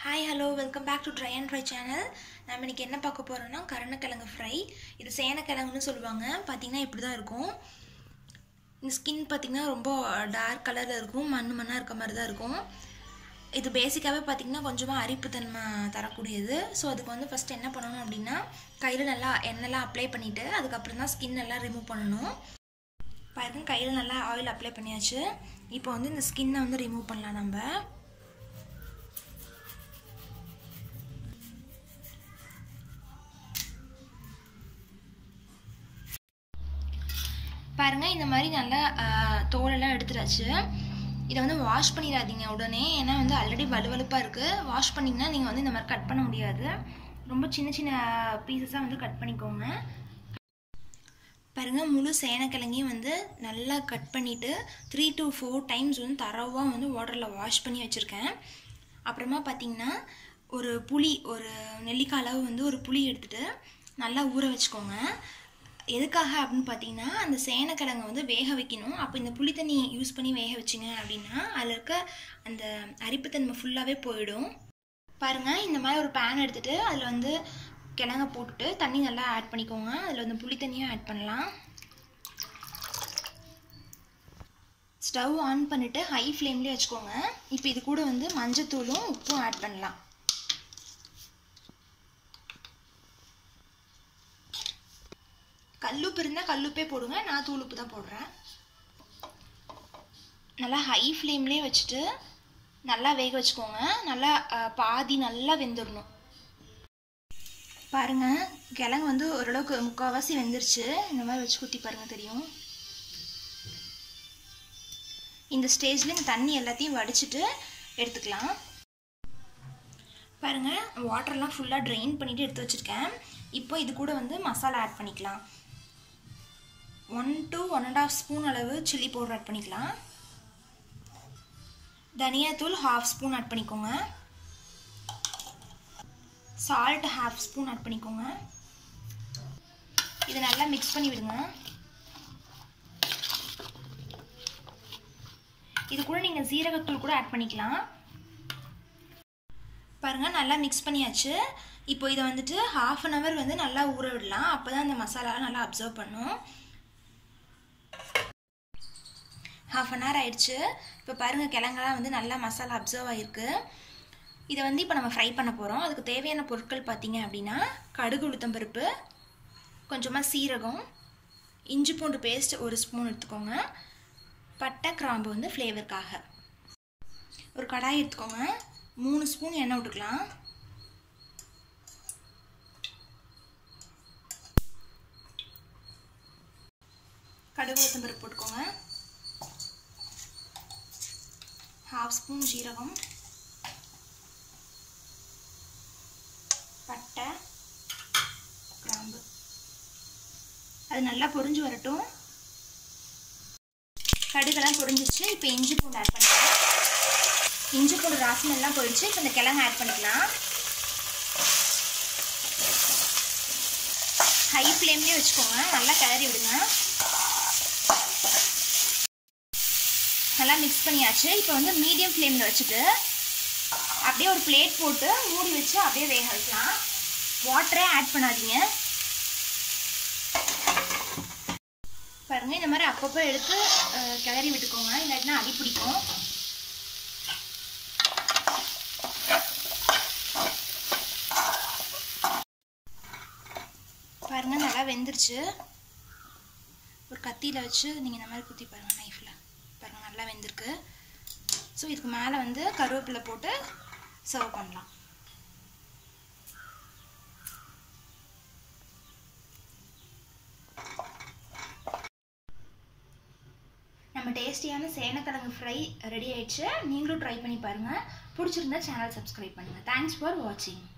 hi hello welcome back to try and fry channel நம்ம இன்றைக்கி என்ன பார்க்க போகிறோம்னா கருணக்கிழங்கு ஃப்ரை இது சேனக்கிழங்குன்னு சொல்லுவாங்க பார்த்திங்கன்னா இப்படி தான் இருக்கும் இந்த ஸ்கின் பார்த்திங்கன்னா ரொம்ப டார்க் கலரில் இருக்கும் மண் மண்ணாக இருக்க மாதிரி தான் இருக்கும் இது பேசிக்காகவே பார்த்திங்கன்னா கொஞ்சமாக அரிப்புத்தன்மை தரக்கூடியது ஸோ அதுக்கு வந்து ஃபஸ்ட் என்ன பண்ணணும் அப்படின்னா கையில் நல்லா எண்ணெய்லாம் அப்ளை பண்ணிவிட்டு அதுக்கப்புறம் தான் ஸ்கின் எல்லாம் ரிமூவ் பண்ணணும் பாருங்க கையில் நல்லா ஆயில் அப்ளை பண்ணியாச்சு இப்போ வந்து இந்த ஸ்கின்னை வந்து ரிமூவ் பண்ணலாம் நம்ம பாருங்கள் இந்த மாதிரி நல்லா தோலெல்லாம் எடுத்துடாச்சு இதை வந்து வாஷ் பண்ணிடாதீங்க உடனே ஏன்னா வந்து ஆல்ரெடி வலுவலுப்பாக இருக்குது வாஷ் பண்ணிங்கன்னா நீங்கள் வந்து இந்த மாதிரி கட் பண்ண முடியாது ரொம்ப சின்ன சின்ன பீசஸாக வந்து கட் பண்ணிக்கோங்க பாருங்கள் முழு சேனக்கிழங்கையும் வந்து நல்லா கட் பண்ணிவிட்டு த்ரீ டு ஃபோர் டைம்ஸ் வந்து தரவாக வந்து வாட்டரில் வாஷ் பண்ணி வச்சுருக்கேன் அப்புறமா பார்த்திங்கன்னா ஒரு புளி ஒரு நெல்லிக்காய் அளவு வந்து ஒரு புளி எடுத்துகிட்டு நல்லா ஊற வச்சுக்கோங்க எதுக்காக அப்படின்னு பார்த்தீங்கன்னா அந்த சேனக்கிழங்கை வந்து வேக வைக்கணும் அப்போ இந்த புளி தண்ணி யூஸ் பண்ணி வேக வச்சிங்க அப்படின்னா அதில் இருக்க அந்த அரிப்புத்தன்மை ஃபுல்லாகவே போயிடும் பாருங்கள் இந்த மாதிரி ஒரு பேன் எடுத்துகிட்டு அதில் வந்து கிழங்க போட்டுட்டு தண்ணி நல்லா ஆட் பண்ணிக்கோங்க அதில் வந்து புளி தண்ணியும் ஆட் பண்ணலாம் ஸ்டவ் ஆன் பண்ணிவிட்டு ஹை ஃப்ளேம்லேயே வச்சுக்கோங்க இப்போ இது கூட வந்து மஞ்சத்தூளும் உப்பும் ஆட் பண்ணலாம் கல்லுப்பு இருந்தால் கல்லுப்பே போடுங்க நான் தூளுப்பு தான் போடுறேன் நல்லா ஹை ஃப்ளேம்லேயே வச்சுட்டு நல்லா வேக வச்சுக்கோங்க நல்லா பாதி நல்லா வெந்துடணும் பாருங்கள் கிழங்கு வந்து ஓரளவுக்கு முக்கால்வாசி வெந்துருச்சு இந்த மாதிரி வச்சு குத்தி பாருங்கள் தெரியும் இந்த ஸ்டேஜில் இந்த தண்ணி எல்லாத்தையும் வடிச்சிட்டு எடுத்துக்கலாம் பாருங்கள் வாட்டர்லாம் ஃபுல்லாக ட்ரெயின் பண்ணிவிட்டு எடுத்து வச்சுருக்கேன் இப்போ இது கூட வந்து மசாலா ஆட் பண்ணிக்கலாம் one to one and half spoon அளவு சில்லி பவுடர் ஆட் பண்ணிக்கலாம் தனியாத்தூள் ஹாஃப் ஸ்பூன் ஆட் பண்ணிக்கோங்க சால்ட் ஹாஃப் ஸ்பூன் ஆட் பண்ணிக்கோங்க இதை நல்லா மிக்ஸ் பண்ணி விடுங்க இது கூட நீங்கள் சீரகத்தூள் கூட ஆட் பண்ணிக்கலாம் பாருங்கள் நல்லா மிக்ஸ் பண்ணியாச்சு இப்போ இதை வந்துட்டு ஹாஃப் அன் ஹவர் வந்து நல்லா ஊற விடலாம் அப்போ தான் அந்த மசாலாலாம் நல்லா அப்சர்வ் பண்ணும் ஹாஃப் அன் ஹவர் ஆயிடுச்சு இப்போ பாருங்கள் கிழங்கெல்லாம் வந்து நல்லா மசாலா அப்சர்வ் ஆகிருக்கு இதை வந்து இப்போ நம்ம ஃப்ரை பண்ண போகிறோம் அதுக்கு தேவையான பொருட்கள் பார்த்திங்க அப்படின்னா கடுகு உளுத்தம்பருப்பு கொஞ்சமாக சீரகம் இஞ்சி பூண்டு பேஸ்ட் ஒரு ஸ்பூன் எடுத்துக்கோங்க பட்டை கிராம்பு வந்து ஃப்ளேவருக்காக ஒரு கடாய் எடுத்துக்கோங்க மூணு ஸ்பூன் எண்ணெய் விட்டுக்கலாம் கடுகு உளுத்தம்பருப்பு போட்டுக்கோங்க ஹாஃப் ஸ்பூன் ஜீரகம் பட்டை கிராம்பு அது நல்லா பொரிஞ்சு வரட்டும் கடுகெல்லாம் பொரிஞ்சிச்சு இப்போ இஞ்சி பூண்டு ஆட் பண்ணிக்கலாம் இஞ்சி பூண்டு ராசம் எல்லாம் போயிடுச்சு இப்போ இந்த கிழங்கு ஆட் பண்ணிக்கலாம் ஹை ஃப்ளேம்லேயே வச்சுக்கோங்க நல்லா கிளறி விடுங்க நல்லா மிக்ஸ் பண்ணியாச்சு இப்போ வந்து மீடியம் ஃப்ளேமில் வச்சுட்டு அப்படியே ஒரு பிளேட் போட்டு மூடி வச்சு அப்படியே வேக வைக்கலாம் வாட்டரே ஆட் பண்ணாதீங்க பாருங்க இந்த மாதிரி அப்பப்போ எடுத்து கிளறி விட்டுக்கோங்க இல்லாட்டினா அடி பிடிக்கும் பாருங்க நல்லா வெந்துருச்சு ஒரு கத்தியில் வச்சு நீங்கள் இந்த மாதிரி குத்தி பாருங்கள் நைஃப்பில் பாருங்கள் நல்லா வெந்திருக்கு ஸோ இதுக்கு மேலே வந்து கருவேப்பிலை போட்டு சர்வ் பண்ணலாம் நம்ம டேஸ்டியான சேனக்கிழங்கு ஃப்ரை ரெடி ஆயிடுச்சு நீங்களும் ட்ரை பண்ணி பாருங்கள் பிடிச்சிருந்தா சேனல் சப்ஸ்கிரைப் பண்ணுங்கள் தேங்க்ஸ் ஃபார் வாட்சிங்